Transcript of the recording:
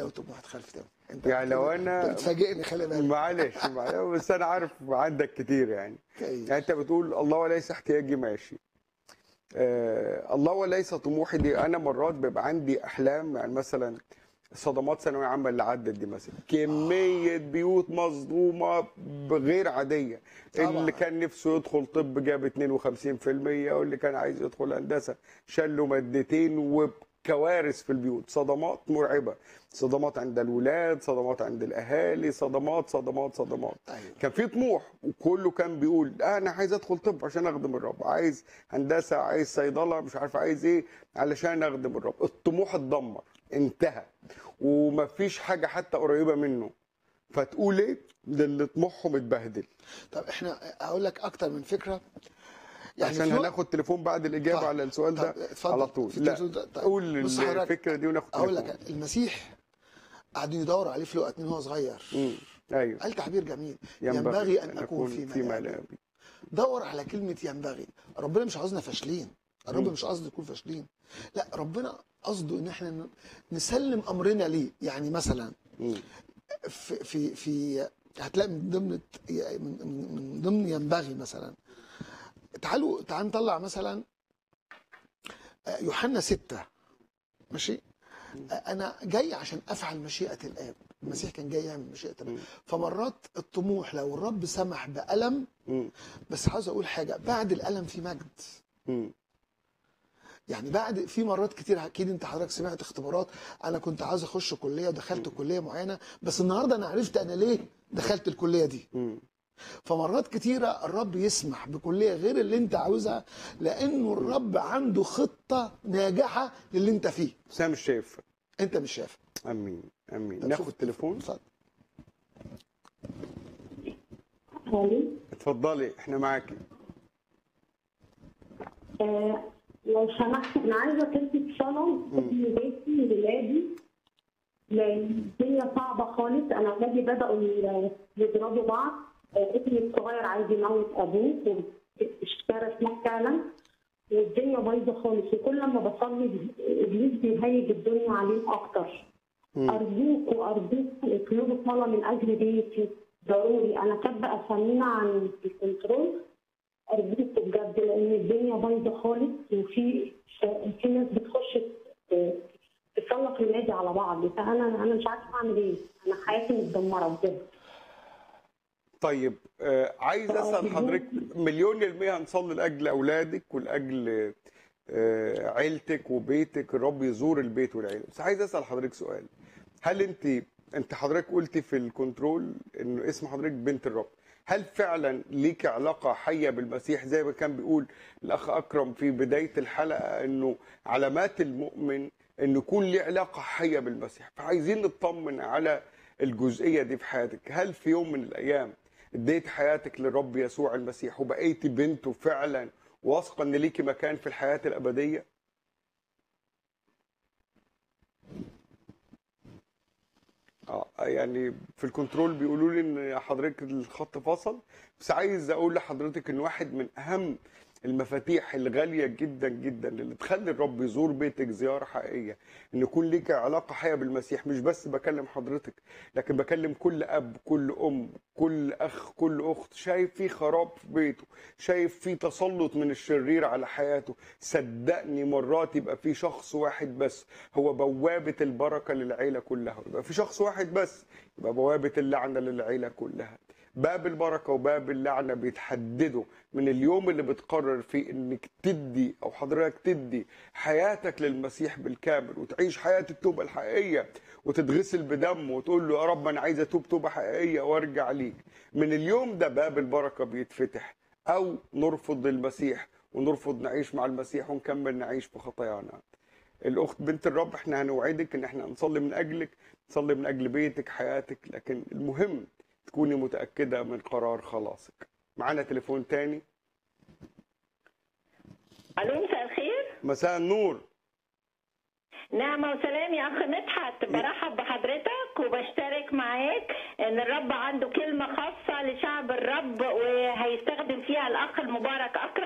لو طموحات خلف ده انت يعني لو أنت أنا- بتفاجئني خلي بالك معلش معلش بس انا عارف عندك كتير يعني كويس. يعني انت بتقول الله وليس احتياجي ماشي آه الله وليس طموحي دي انا مرات بيبقى عندي احلام يعني مثلا صدمات ثانويه عامه اللي عدت دي مثلا كميه بيوت مصدومه غير عاديه طبعاً. اللي كان نفسه يدخل طب جاب 52% واللي كان عايز يدخل هندسه شال له مادتين وكوارث في البيوت صدمات مرعبه صدمات عند الولاد صدمات عند الاهالي صدمات صدمات صدمات أيوة. كان في طموح وكله كان بيقول آه انا عايز ادخل طب عشان اخدم الرب عايز هندسه عايز صيدله مش عارف عايز ايه علشان اخدم الرب الطموح اتدمر انتهى ومفيش حاجه حتى قريبه منه فتقول ايه للي طموحهم اتبهدل طب احنا هقول لك اكتر من فكره عشان في وقت- هناخد تليفون بعد الاجابه طب- على السؤال ده طب اتفضل. على طول في لا تليفون ده- طيب. قول بص حضرتك، الفكره دي وناخد اقول تليفون لك المسيح قاعدين يدوروا عليه في وقت من هو صغير مم. ايوه قال تعبير جميل ينبغي ان اكون في في ملابي ملابي دور على كلمه ينبغي ربنا مش عاوزنا فاشلين الرب مم. مش قصده نكون فاشلين لا ربنا قصده ان احنا ن- نسلم امرنا ليه يعني مثلا مم. في في, في هتلاقي من ضمن من, من- من ضمن ينبغي مثلا تعالوا تعالوا نطلع مثلا يوحنا ستة ماشي انا جاي عشان افعل مشيئه الاب المسيح كان جاي يعمل مشيئه الاب مم. فمرات الطموح لو الرب سمح بالم مم. بس عاوز اقول حاجه بعد الالم في مجد مم. يعني بعد في مرات كتير اكيد انت حضرتك سمعت اختبارات انا كنت عاوز اخش كليه ودخلت كليه معينه بس النهارده انا عرفت انا ليه دخلت الكليه دي مم. فمرات كتيرة الرب يسمح بكلية غير اللي انت عاوزها لانه الرب عنده خطة ناجحة للي انت فيه بس انا مش شايف انت مش شايف امين امين طب ناخد شوف- تليفون اتفضل. الو اتفضلي احنا معاكي آه، لو سمحت انا عايزه تلفت صلاه ابن بيتي ولادي لان الدنيا صعبه خالص انا ولادي بداوا ي- يضربوا بعض آه، ابني الصغير عايز يموت ابوه واشترى سلاح فعلا والدنيا بايظه خالص وكل ما بصلي ابليس بيهيج الدنيا عليهم اكتر مم. ارجوك وارجوك اطلبوا صلاه من اجل بيتي ضروري انا كاتبه اسامينا عن الكنترول ارجوك بجد لان الدنيا بايظه خالص وفي في ناس بتخش ت- تسلط ولادي على بعض فانا انا مش عارفه اعمل ايه انا حياتي متدمره بجد طيب آه عايز اسال أرجوك. حضرتك مليون المية هنصلي لاجل اولادك ولاجل آه عيلتك وبيتك الرب يزور البيت والعيله بس عايز اسال حضرتك سؤال هل انت انت حضرتك قلتي في الكنترول انه اسم حضرتك بنت الرب هل فعلا ليك علاقة حية بالمسيح زي ما كان بيقول الأخ أكرم في بداية الحلقة أنه علامات المؤمن أنه يكون ليه علاقة حية بالمسيح فعايزين نطمن على الجزئية دي في حياتك هل في يوم من الأيام اديت حياتك للرب يسوع المسيح وبقيتي بنته فعلا واثقة أن ليكي مكان في الحياة الأبدية اه يعني في الكنترول بيقولوا لي ان حضرتك الخط فصل بس عايز اقول لحضرتك ان واحد من اهم المفاتيح الغاليه جدا جدا اللي تخلي الرب يزور بيتك زياره حقيقيه ان يكون ليك علاقه حيه بالمسيح مش بس بكلم حضرتك لكن بكلم كل اب كل ام كل اخ كل اخت شايف في خراب في بيته شايف في تسلط من الشرير على حياته صدقني مرات يبقى في شخص واحد بس هو بوابه البركه للعيله كلها يبقى في شخص واحد بس يبقى بوابه اللعنه للعيله كلها باب البركه وباب اللعنه بيتحددوا من اليوم اللي بتقرر فيه انك تدي او حضرتك تدي حياتك للمسيح بالكامل وتعيش حياه التوبه الحقيقيه وتتغسل بدم وتقول له يا رب انا عايز اتوب توبه حقيقيه وارجع ليك من اليوم ده باب البركه بيتفتح او نرفض المسيح ونرفض نعيش مع المسيح ونكمل نعيش في خطايانا الاخت بنت الرب احنا هنوعدك ان احنا نصلي من اجلك نصلي من اجل بيتك حياتك لكن المهم تكوني متاكده من قرار خلاصك معانا تليفون تاني الو مساء الخير مساء النور نعمة وسلام يا أخ مدحت برحب بحضرتك وبشترك معاك إن الرب عنده كلمة خاصة لشعب الرب وهيستخدم فيها الأخ المبارك أكرم